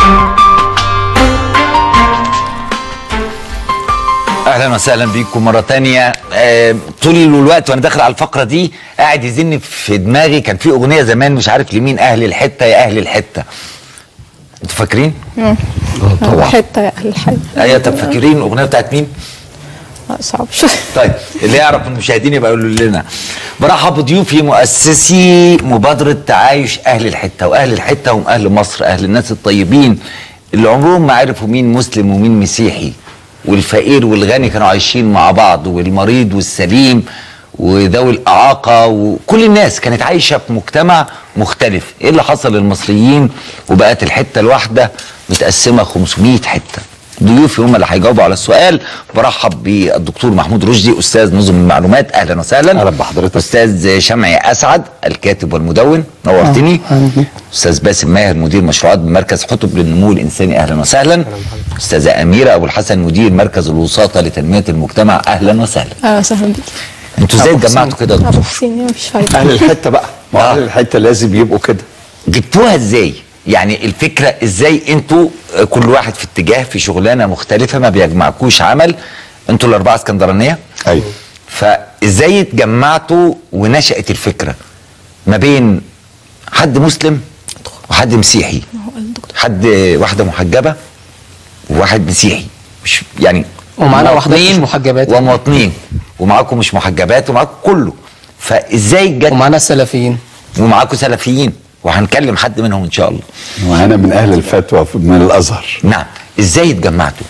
اهلا وسهلا بيكم مره تانية آه طول الوقت وانا داخل على الفقره دي قاعد يزن في دماغي كان في اغنيه زمان مش عارف لمين اهل الحته يا اهل الحته انتوا فاكرين؟ طبعا حته يا اهل الحي ايوه طب فاكرين الاغنيه بتاعت مين؟ لا، صعب شويه طيب اللي يعرف من المشاهدين يبقى يقولوا لنا برحب بضيوفي مؤسسي مبادره تعايش اهل الحته واهل الحته هم اهل مصر اهل الناس الطيبين اللي عمرهم ما عرفوا مين مسلم ومين مسيحي والفقير والغني كانوا عايشين مع بعض والمريض والسليم وذوي الاعاقه وكل الناس كانت عايشه في مجتمع مختلف ايه اللي حصل للمصريين وبقت الحته الواحده متقسمه 500 حته ضيوفي هم اللي هيجاوبوا على السؤال برحب بالدكتور محمود رشدي استاذ نظم المعلومات اهلا وسهلا أهلا بحضرتك. استاذ شمعي اسعد الكاتب والمدون نورتني استاذ باسم ماهر مدير مشروعات بمركز حطب للنمو الانساني اهلا وسهلا استاذه اميره ابو الحسن مدير مركز الوساطه لتنميه المجتمع اهلا وسهلا اهلا وسهلا بيك انتوا ازاي أبو اتجمعتوا حسين. كده يا ابو دكتور حسين مفيش فايده اهل الحته بقى ما آه. اهل الحته لازم يبقوا كده جبتوها ازاي يعني الفكره ازاي انتوا آه، كل واحد في اتجاه في شغلانه مختلفه ما بيجمعكوش عمل انتوا الاربعه اسكندرانيه ايوه فازاي اتجمعتوا ونشأت الفكره ما بين حد مسلم وحد مسيحي هو الدكتور حد واحده محجبه وواحد مسيحي مش يعني ومعانا واحدات مواطنين مش محجبات. ومواطنين ومعاكم مش محجبات ومعاكم كله فازاي جت ومعانا السلفيين ومعاكم سلفيين وهنكلم حد منهم ان شاء الله وانا من اهل الفتوى من الازهر نعم ازاي اتجمعتوا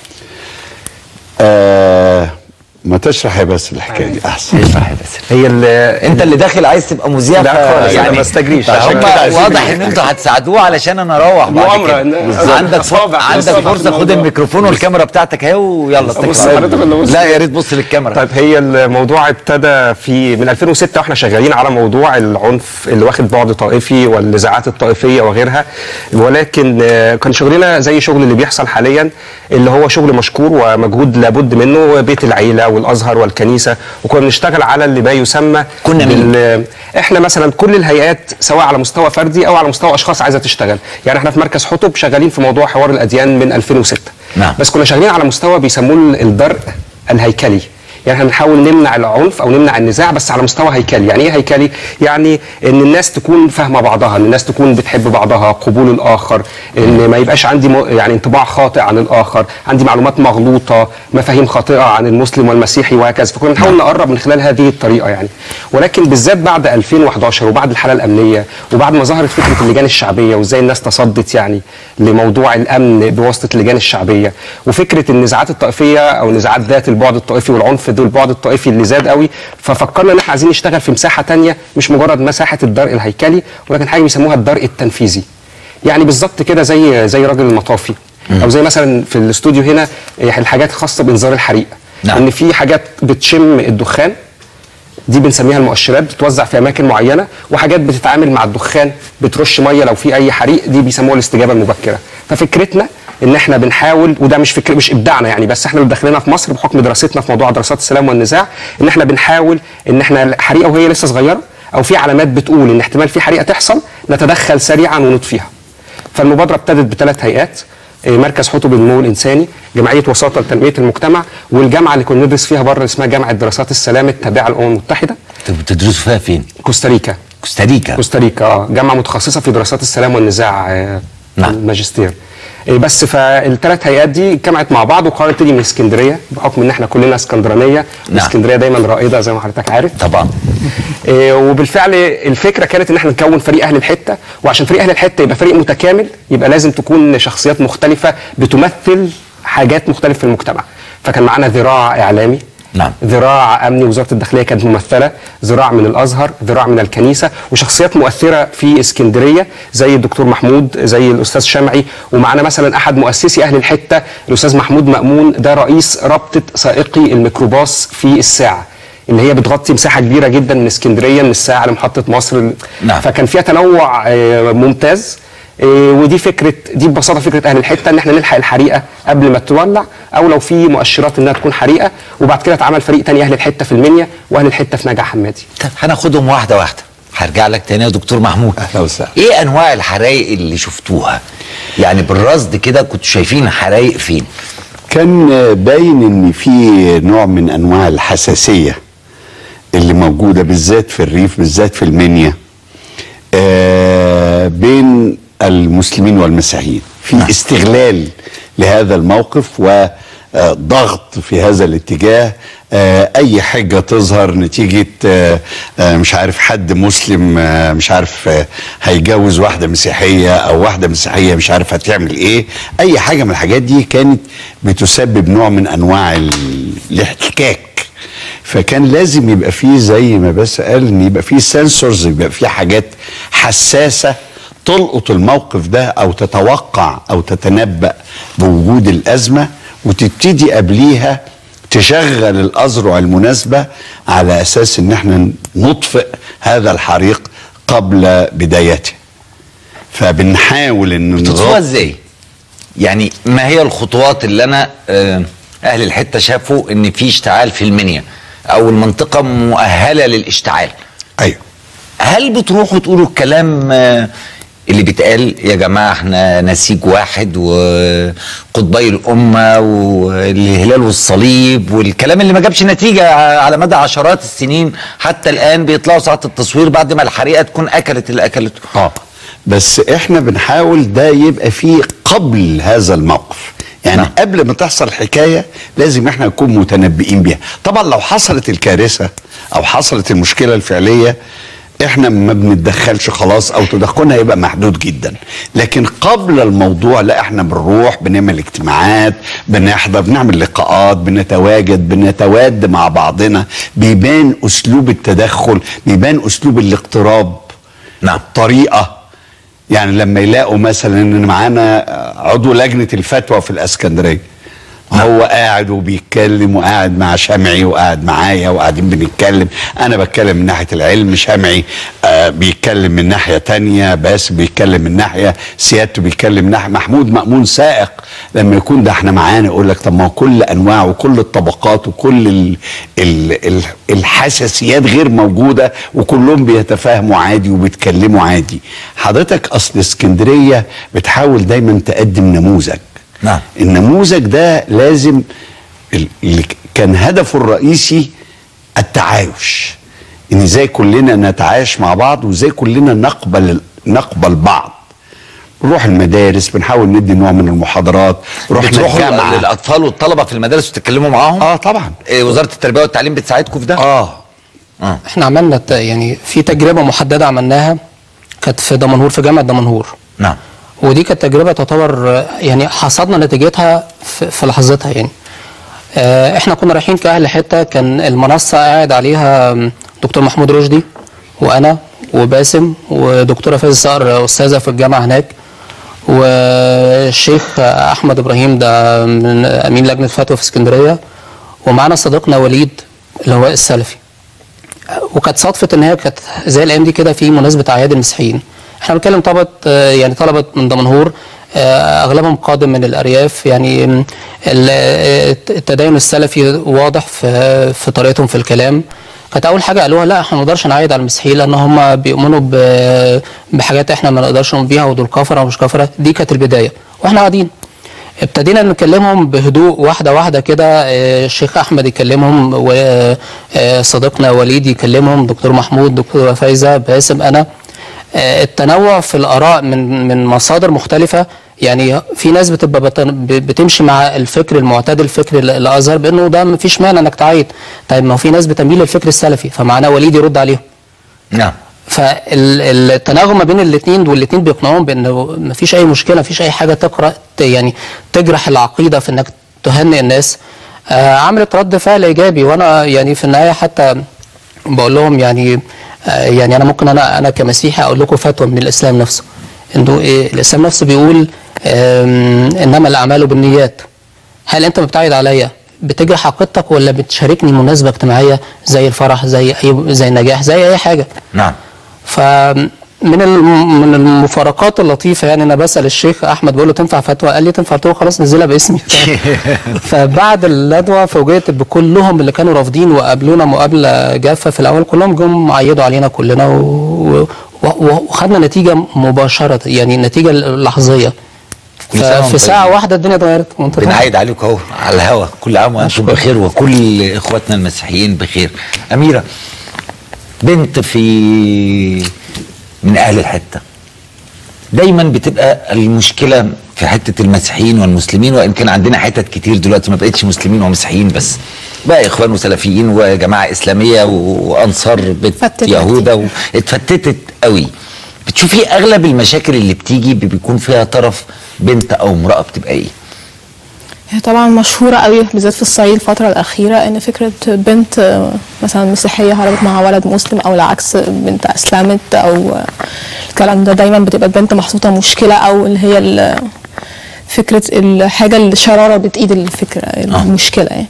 آه ما تشرح يا بس الحكايه دي احسن اشرح يا باسل هي ال انت اللي داخل عايز تبقى مذيع لا ف- خالص، أنا ما استجريش. عشان عشان كده كده عايزين واضح ان انتوا هتساعدوه علشان انا اروح بعد مؤامرة، كده إن- عندك أصابع- عندك أصابع في فرصه خد الموضوع. الميكروفون والكاميرا بتاعتك اهي ويلا اتكل أبص على لحضرتك الله. ولا أبص؟ لا يا ريت بص للكاميرا طيب هي الموضوع ابتدى في من 2006 واحنا شغالين على موضوع العنف اللي واخد بعد طائفي والنزاعات الطائفيه وغيرها ولكن آه، كان شغلنا زي شغل اللي بيحصل حاليا اللي هو شغل مشكور ومجهود لابد منه بيت العيله والازهر والكنيسه وكنا بنشتغل على اللي ما يسمى كنا مين؟ بال- احنا مثلا كل الهيئات سواء على مستوى فردي او على مستوى اشخاص عايزه تشتغل يعني احنا في مركز حطب شغالين في موضوع حوار الاديان من 2006 نعم. بس كنا شغالين على مستوى بيسموه الدرء الهيكلي يعني احنا بنحاول نمنع العنف او نمنع النزاع بس على مستوى هيكلي يعني ايه هيكلي يعني ان الناس تكون فاهمه بعضها ان الناس تكون بتحب بعضها قبول الاخر ان ما يبقاش عندي م... يعني انطباع خاطئ عن الاخر عندي معلومات مغلوطه مفاهيم خاطئه عن المسلم والمسيحي وهكذا فكنا بنحاول نقرب من خلال هذه الطريقه يعني ولكن بالذات بعد 2011 وبعد الحاله الامنيه وبعد ما ظهرت فكره اللجان الشعبيه وازاي الناس تصدت يعني لموضوع الامن بواسطه اللجان الشعبيه وفكره النزاعات الطائفيه او نزاعات ذات البعد الطائفي والعنف ذو البعد الطائفي اللي زاد قوي ففكرنا ان احنا عايزين نشتغل في مساحه تانية مش مجرد مساحه الدرء الهيكلي ولكن حاجه بيسموها الدرء التنفيذي يعني بالظبط كده زي زي راجل المطافي او زي مثلا في الاستوديو هنا إيه، الحاجات الخاصه بانذار الحريق نعم. ان في حاجات بتشم الدخان دي بنسميها المؤشرات بتتوزع في اماكن معينه وحاجات بتتعامل مع الدخان بترش ميه لو في اي حريق دي بيسموها الاستجابه المبكره ففكرتنا ان احنا بنحاول وده مش فكر مش ابداعنا يعني بس احنا اللي داخلينها في مصر بحكم دراستنا في موضوع دراسات السلام والنزاع ان احنا بنحاول ان احنا الحريقه وهي لسه صغيره او في علامات بتقول ان احتمال في حريقه تحصل نتدخل سريعا ونطفيها فالمبادره ابتدت بثلاث هيئات إيه، مركز حطب النمو الانساني جمعيه وساطه لتنميه المجتمع والجامعه اللي كنا ندرس فيها بره اسمها جامعه دراسات السلام التابعه للامم المتحده انتوا بتدرسوا فيها فين؟ كوستاريكا كوستاريكا كوستاريكا اه جامعه متخصصه في دراسات السلام والنزاع آه، نعم. الماجستير إيه، بس فالثلاث هيئات دي اجتمعت مع بعض وقررت تيجي من اسكندريه بحكم ان احنا كلنا اسكندرانيه نعم. اسكندريه دايما رائده زي ما حضرتك عارف طبعا إيه، وبالفعل الفكره كانت ان احنا نكون فريق اهل الحته وعشان فريق اهل الحته يبقى فريق متكامل يبقى لازم تكون شخصيات مختلفه بتمثل حاجات مختلفه في المجتمع فكان معانا ذراع اعلامي نعم. ذراع امني وزاره الداخليه كانت ممثله ذراع من الازهر ذراع من الكنيسه وشخصيات مؤثره في اسكندريه زي الدكتور محمود زي الاستاذ شمعي ومعانا مثلا احد مؤسسي اهل الحته الاستاذ محمود مامون ده رئيس رابطه سائقي الميكروباص في الساعه اللي هي بتغطي مساحه كبيره جدا من اسكندريه من الساعه لمحطه مصر نعم. فكان فيها تنوع آه، ممتاز آه، ودي فكره دي ببساطه فكره اهل الحته ان احنا نلحق الحريقه قبل ما تولع او لو في مؤشرات انها تكون حريقه وبعد كده اتعمل فريق تاني اهل الحته في المنيا واهل الحته في نجع حمادي طب هناخدهم واحده واحده هرجع لك تاني يا دكتور محمود أهلا وسهلا. ايه انواع الحرايق اللي شفتوها يعني بالرصد كده كنتوا شايفين حرايق فين كان باين ان في نوع من انواع الحساسيه اللي موجوده بالذات في الريف بالذات في المنيا آه بين المسلمين والمسيحيين في نعم. استغلال لهذا الموقف وضغط في هذا الاتجاه آه، اي حجه تظهر نتيجه آه، آه، مش عارف حد مسلم آه، مش عارف آه، هيجوز واحده مسيحيه او واحده مسيحيه مش عارف هتعمل ايه اي حاجه من الحاجات دي كانت بتسبب نوع من انواع ال- الاحتكاك فكان لازم يبقى فيه زي ما بس قال ان يبقى فيه سنسورز يبقى فيه حاجات حساسه تلقط الموقف ده او تتوقع او تتنبأ بوجود الازمه وتبتدي قبليها تشغل الاذرع المناسبه على اساس ان احنا نطفئ هذا الحريق قبل بدايته فبنحاول ان بتطفوها نغطي- ازاي يعني ما هي الخطوات اللي انا آه، اهل الحته شافوا ان في اشتعال في المنيا او المنطقه مؤهله للاشتعال ايوه هل بتروحوا تقولوا الكلام آه، اللي بيتقال يا جماعه احنا نسيج واحد وقطبي الامه والهلال والصليب والكلام اللي ما جابش نتيجه على مدى عشرات السنين حتى الان بيطلعوا ساعه التصوير بعد ما الحريقه تكون اكلت اللي اكلته اه بس احنا بنحاول ده يبقى فيه قبل هذا الموقف يعني نعم. نعم. قبل ما تحصل الحكايه لازم احنا نكون متنبئين بيها طبعا لو حصلت الكارثه او حصلت المشكله الفعليه احنا ما بنتدخلش خلاص او تدخلنا هيبقى محدود جدا لكن قبل الموضوع لا احنا بنروح بنعمل اجتماعات بنحضر بنعمل لقاءات بنتواجد بنتواد مع بعضنا بيبان اسلوب التدخل بيبان اسلوب الاقتراب نعم طريقه يعني لما يلاقوا مثلا ان معانا عضو لجنه الفتوى في الاسكندريه هو قاعد وبيتكلم وقاعد مع شمعي وقاعد معايا وقاعدين بنتكلم انا بتكلم من ناحيه العلم شمعي آه بيتكلم من ناحيه تانية باسم بيتكلم من ناحيه سيادته بيتكلم من ناحيه محمود مأمون سائق لما يكون ده احنا معانا يقول لك طب ما هو كل انواع وكل الطبقات وكل ال ال ال الحساسيات غير موجوده وكلهم بيتفاهموا عادي وبيتكلموا عادي حضرتك اصل اسكندريه بتحاول دايما تقدم نموذج نعم. النموذج ده لازم ال- اللي كان هدفه الرئيسي التعايش ان ازاي كلنا نتعايش مع بعض وازاي كلنا نقبل نقبل بعض نروح المدارس بنحاول ندي نوع من المحاضرات رحنا بتروحوا الجامعه للاطفال والطلبه في المدارس وتتكلموا معاهم اه طبعا إيه وزاره التربيه والتعليم بتساعدكم في ده اه احنا عملنا ت- يعني في تجربه محدده عملناها كانت في دمنهور في جامعه دمنهور نعم ودي كانت تجربه تعتبر آه، يعني حصدنا نتيجتها في, في لحظتها يعني آه، احنا كنا رايحين كاهل حته كان المنصه قاعد عليها م، دكتور محمود رشدي وانا وباسم ودكتوره فايزه صقر استاذه في الجامعه هناك والشيخ احمد ابراهيم ده من امين لجنه فتوى في اسكندريه ومعانا صديقنا وليد اللي هو السلفي وكانت صدفه ان هي كانت زي الايام دي كده في مناسبه اعياد المسيحيين احنا بنتكلم طلبه آه، يعني طلبه من دمنهور آه، اغلبهم قادم من الارياف يعني م، ال- آه، التدين السلفي واضح في في طريقتهم في الكلام كانت اول حاجه قالوها لا احنا ما نقدرش نعيد على المسيحيين لان هم بيؤمنوا ب- بحاجات احنا ما نقدرش نؤمن بيها ودول كفره ومش كفره دي كانت البدايه واحنا قاعدين ابتدينا نكلمهم بهدوء واحده واحده كده آه، الشيخ احمد يكلمهم وصديقنا وليد يكلمهم دكتور محمود دكتور فايزه باسم انا آه، التنوع في الاراء من من مصادر مختلفه يعني في ناس بتبقى بتن- ب- بتمشي مع الفكر المعتدل الفكر ال- الازهر بانه ده مفيش مانع انك تعيد طيب ما هو في ناس بتميل للفكر السلفي فمعنا وليد يرد عليهم نعم فالتناغم ما بين الاثنين والاثنين بيقنعوهم بانه مفيش اي مشكله مفيش اي حاجه تقرا ت- يعني تجرح العقيده في انك تهنئ الناس آه عملت رد فعل ايجابي وانا يعني في النهايه حتى بقول لهم يعني آه يعني انا ممكن انا انا كمسيحي اقول لكم فتوى من الاسلام نفسه انه إيه الاسلام نفسه بيقول آم، انما الاعمال بالنيات هل انت بتعيد عليا بتجرح عقيدتك ولا بتشاركني مناسبه اجتماعيه زي الفرح زي اي زي النجاح زي اي حاجه نعم ف من الم- من المفارقات اللطيفه يعني انا بسال الشيخ احمد بقول له تنفع فتوى قال لي تنفع قلت له خلاص نزلها باسمي فبعد الندوه فوجئت بكلهم اللي كانوا رافضين وقابلونا مقابله جافه في الاول كلهم جم عيدوا علينا كلنا و- و- و- وخدنا نتيجه مباشره يعني النتيجه اللحظيه كل سنة وانتم ففي ساعه طيبين. واحده الدنيا اتغيرت وانت بنعيد عليكم اهو على الهوا كل عام وانتم بخير وكل اخواتنا المسيحيين بخير اميره بنت في من اهل الحته دايما بتبقى المشكله في حته المسيحيين والمسلمين وان كان عندنا حتت كتير دلوقتي ما بقتش مسلمين ومسيحيين بس بقى اخوان وسلفيين وجماعه اسلاميه وانصار بيت فتتت. يهودا اتفتتت قوي بتشوفي اغلب المشاكل اللي بتيجي بيكون فيها طرف بنت او امراه بتبقى ايه هي طبعا مشهورة قوي بالذات في الصعيد الفترة الأخيرة إن فكرة بنت آه، مثلا مسيحية هربت مع ولد مسلم أو العكس بنت أسلمت أو آه، الكلام ده دايما بتبقى البنت محطوطة مشكلة أو اللي هي ال- فكرة الحاجة الشرارة بتأيد الفكرة المشكلة يعني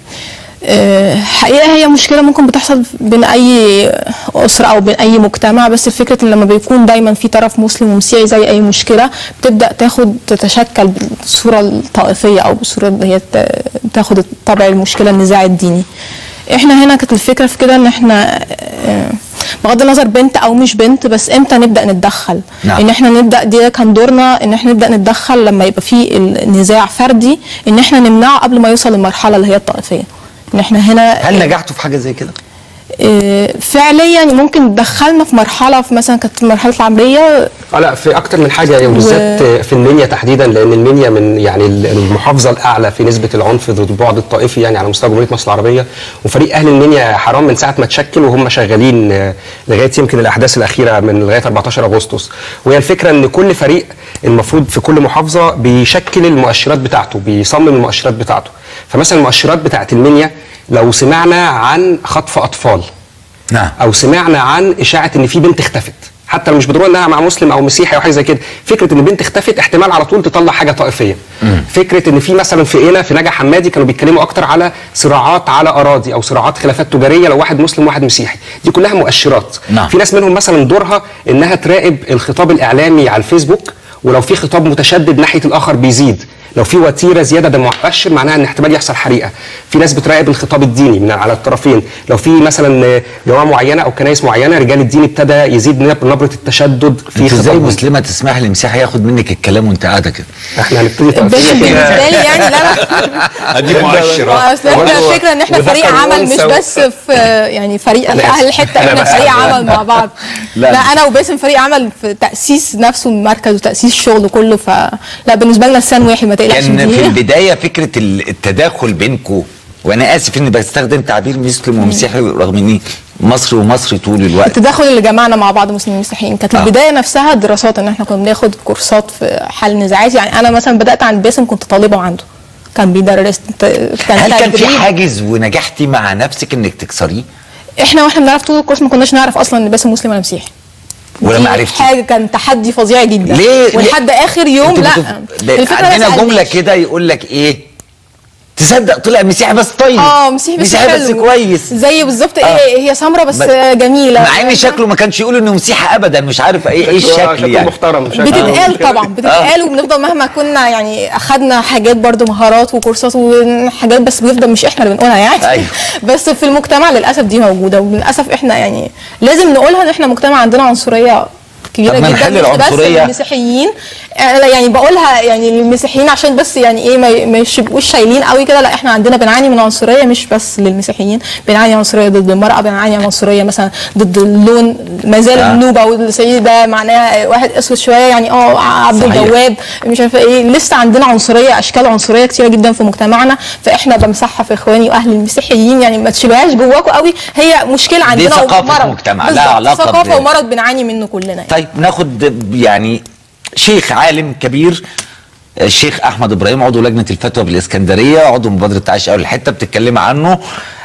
آه، حقيقة هي مشكلة ممكن بتحصل بين أي أسرة أو بين أي مجتمع بس الفكرة إن لما بيكون دايما في طرف مسلم ومسيحي زي أي مشكلة بتبدأ تاخد تتشكل بالصورة الطائفية أو بالصورة اللي هي ت- تاخد طبع المشكلة النزاع الديني احنا هنا كانت الفكرة في كده إن احنا آه، بغض النظر بنت او مش بنت بس امتى نبدا نتدخل نعم. ان احنا نبدا دي كان دورنا ان احنا نبدا نتدخل لما يبقى في النزاع فردي ان احنا نمنعه قبل ما يوصل للمرحله اللي هي الطائفيه ان احنا هنا هل نجحتوا في حاجه زي كده آه، فعليا ممكن دخلنا في مرحله في مثلا كانت مرحله العمليه اه لا في اكتر من حاجه وبالذات في المنيا تحديدا لان المنيا من يعني المحافظه الاعلى في نسبه العنف ضد البعد الطائفي يعني على مستوى جمهوريه مصر العربيه وفريق اهل المنيا حرام من ساعه ما تشكل وهم شغالين آه، لغايه يمكن الاحداث الاخيره من لغايه 14 اغسطس وهي الفكره ان كل فريق المفروض في كل محافظه بيشكل المؤشرات بتاعته بيصمم المؤشرات بتاعته فمثلا المؤشرات بتاعت المنيا لو سمعنا عن خطف اطفال نعم او سمعنا عن اشاعه ان في بنت اختفت حتى لو مش بالضروره انها مع مسلم او مسيحي او حاجه زي كده فكره ان بنت اختفت احتمال على طول تطلع حاجه طائفيه فكره ان في مثلا في قنا في نجا حمادي كانوا بيتكلموا اكتر على صراعات على اراضي او صراعات خلافات تجاريه لو واحد مسلم وواحد مسيحي دي كلها مؤشرات نعم. في ناس منهم مثلا دورها انها تراقب الخطاب الاعلامي على الفيسبوك ولو في خطاب متشدد ناحيه الاخر بيزيد لو في وتيره زياده ده مؤشر معناها ان احتمال يحصل حريقه في ناس بتراقب الخطاب الديني من على الطرفين لو في مثلا جماعه معينه او كنائس معينه رجال الدين ابتدى يزيد نب- نبره التشدد في انت ازاي خطابهم. مسلمه تسمح لمسيحي ياخد منك الكلام وانت قاعده كده احنا هنبتدي البنت تقفية كده. بالنسبه لي يعني لا لا دي مؤشرات اصل احنا برضه الفكره ان احنا وذكر فريق عمل مش وأنثى و- بس في يعني فريق أنا اهل آسف. الحته أنا احنا بس- فريق عمل مع بعض لا، لا, مش- انا وباسم فريق عمل في تاسيس نفسه المركز وتاسيس الشغل كله فلا بالنسبه لنا لسان واحد ما تقلقش كان من في دي. البدايه فكره ال- التداخل بينكم وانا اسف اني بستخدم تعبير مسلم ومسيحي رغم اني مصري ومصري طول الوقت التداخل اللي جمعنا مع بعض مسلمين مسيحيين كانت آه. البدايه نفسها دراسات ان احنا كنا بناخد كورسات في حل النزاعات يعني انا مثلا بدات عند باسم كنت طالبه عنده كان بيدرس كان هل كان في تدريب. حاجز ونجحتي مع نفسك انك تكسريه احنا واحنا بنعرف طول الكورس ما كناش نعرف اصلا ان باسم مسلم ولا مسيحي ولما دي عرفتي حاجه كان تحدي فظيع جدا ليه ولحد اخر يوم انتوا لا بتف- ب- الفكرة عندنا ما جمله سألناش. كده يقول لك ايه تصدق طلع مسيحي بس طيب اه مسيحي بس مسيحي بس حلو. كويس زي بالظبط آه. ايه هي سمره بس ما- جميله مع ان شكله ما كانش يقول انه مسيحي ابدا مش عارف ايه ايه شكله- الشكل شكله يعني محترم شكله- بتتقال طبعا بتتقال وبنفضل مهما كنا يعني اخدنا حاجات برضو مهارات وكورسات وحاجات بس بيفضل مش احنا اللي بنقولها يعني أيوة. بس في المجتمع للاسف دي موجوده وللاسف احنا يعني لازم نقولها ان احنا مجتمع عندنا عنصريه كبيره طب ما جدا نحل مش بس العنصرية. للمسيحيين أنا يعني بقولها يعني للمسيحيين عشان بس يعني ايه ما ما يبقوش شايلين قوي كده لا احنا عندنا بنعاني من عنصريه مش بس للمسيحيين بنعاني عنصريه ضد المراه بنعاني عنصريه مثلا ضد اللون ما زال آه. النوبه والصعيدي ده معناها واحد اسود شويه يعني اه عبد صحيح. الجواد مش عارفه ايه لسه عندنا عنصريه اشكال عنصريه كتيره جدا في مجتمعنا فاحنا بمسحها في اخواني واهلي المسيحيين يعني ما تشيلوهاش جواكم قوي هي مشكله عندنا ثقافة ومرض. مجتمع، لها بالظبط، علاقة ثقافه ب- ومرض بنعاني منه كلنا يعني. طيب ناخد يعني شيخ عالم كبير الشيخ احمد ابراهيم عضو لجنه الفتوى بالاسكندريه عضو مبادره عايش اول الحته بتتكلم عنه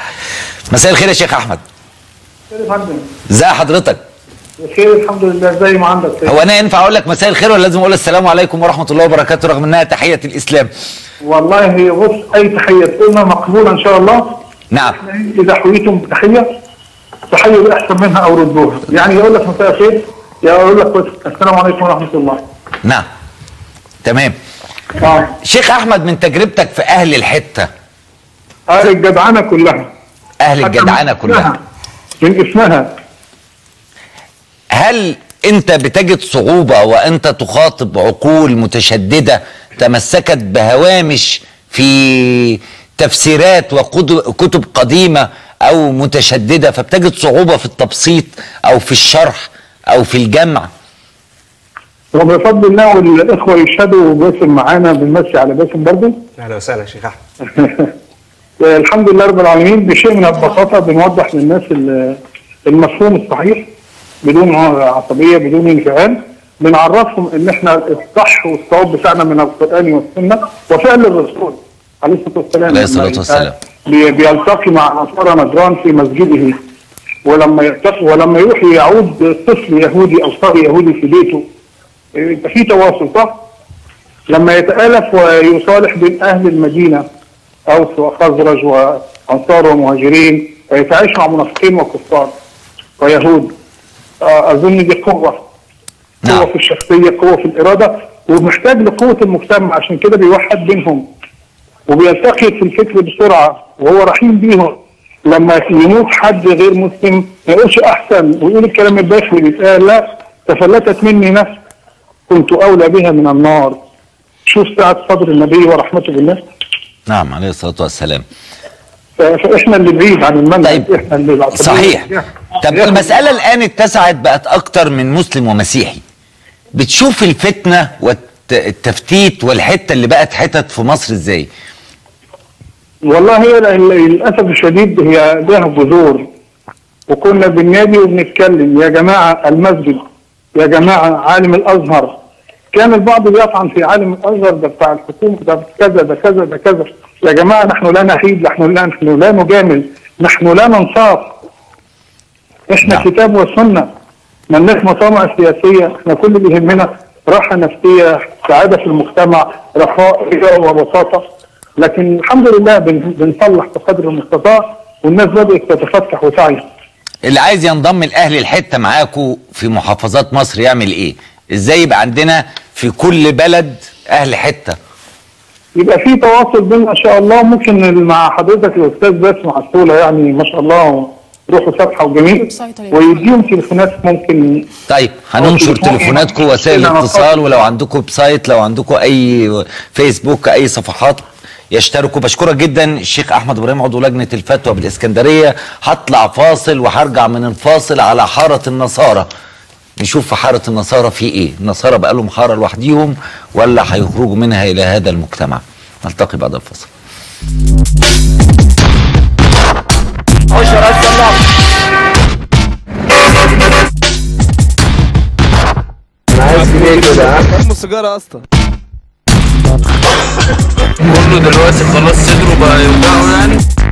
مساء الخير يا شيخ احمد خير يا فندم ازي حضرتك بخير الحمد لله زي ما عندك هو انا ينفع اقول لك مساء الخير ولا لازم اقول السلام عليكم ورحمه الله وبركاته رغم انها تحيه الاسلام والله هي بص اي تحيه تقولنا مقبوله ان شاء الله نعم اذا حويتم بتحيه تحيه باحسن منها او ردوها يعني يقول لك مساء الخير يا اقول لك بس السلام عليكم ورحمه الله نعم تمام اه شيخ احمد من تجربتك في اهل الحته اهل الجدعنه كلها اهل حتى الجدعنه من كلها اسمها- من اسمها هل انت بتجد صعوبة وانت تخاطب عقول متشددة تمسكت بهوامش في تفسيرات وكتب قديمة او متشددة فبتجد صعوبة في التبسيط او في الشرح او في الجمع وبفضل الله والاخوه يشهدوا باسم معانا بنمسي على باسم برضه اهلا وسهلا يا شيخ احمد الحمد لله رب العالمين بشيء من البساطه بنوضح للناس ال- المفهوم الصحيح بدون عصبيه بدون انفعال بنعرفهم ان احنا الصح والصواب بتاعنا من القران والسنه وفعل الرسول عليه الصلاه والسلام عليه الصلاة لما والسلام. بي- بيلتقي مع نصارى نجران في مسجده ولما يلتقي ولما يروح يعود طفل يهودي او صبي يهودي في بيته يبقى في تواصل صح؟ لما يتآلف ويصالح بين أهل المدينة أوس وخزرج وأنصار ومهاجرين ويتعايش مع منافقين وكفار ويهود آه، أظن دي قوة نعم. قوة في الشخصية قوة في الإرادة ومحتاج لقوة المجتمع عشان كده بيوحد بينهم وبيلتقي في الفكر بسرعة وهو رحيم بيهم لما يموت حد غير مسلم ما يقولش أحسن ويقول الكلام الباخر اللي بيتقال لا تفلتت مني نفس كنت أولى بها من النار شوف سعة صدر النبي ورحمته بالله نعم عليه الصلاة والسلام ف- فإحنا اللي بعيد عن المنهج طيب إحنا اللي العصبية. صحيح طب إحنا- المسألة الآن اتسعت بقت أكتر من مسلم ومسيحي بتشوف الفتنة والتفتيت والحتة اللي بقت حتت في مصر ازاي والله هي ل- للاسف الشديد هي لها جذور وكنا بالنادي وبنتكلم يا جماعه المسجد يا جماعه عالم الازهر كان البعض بيطعن في عالم الازهر ده بتاع الحكومه ده كذا ده كذا ده كذا يا جماعه نحن لا نحيد نحن لا نحن لا نجامل نحن لا ننصاف احنا نعم. كتاب وسنه مالناش مطامع سياسيه احنا كل اللي يهمنا راحه نفسيه سعاده في المجتمع رخاء رجاء وبساطه لكن الحمد لله بن- بنصلح بقدر المستطاع والناس بدات تتفتح وتعي اللي عايز ينضم لأهل الحتة معاكوا في محافظات مصر يعمل ايه ازاي يبقى عندنا في كل بلد أهل حتة يبقى في تواصل بيننا ان شاء الله ممكن مع حضرتك الاستاذ باسم عسوله يعني ما شاء الله روحه صفحه وجميل ويديهم تليفونات ممكن طيب هننشر تليفون. تليفوناتكم وسائل أنا الاتصال أتفضل. ولو عندكم ويب سايت لو عندكم اي فيسبوك اي صفحات يشتركوا بشكرك جدا الشيخ احمد ابراهيم عضو لجنه الفتوى بالاسكندريه هطلع فاصل وهرجع من الفاصل على حاره النصارى نشوف في حاره النصارى في ايه النصارى بقى لهم حاره لوحديهم ولا هيخرجوا منها الى هذا المجتمع نلتقي بعد الفاصل اسمه سيجاره اصلا كله دلوقتي خلاص صدره بقى يوجعه يعني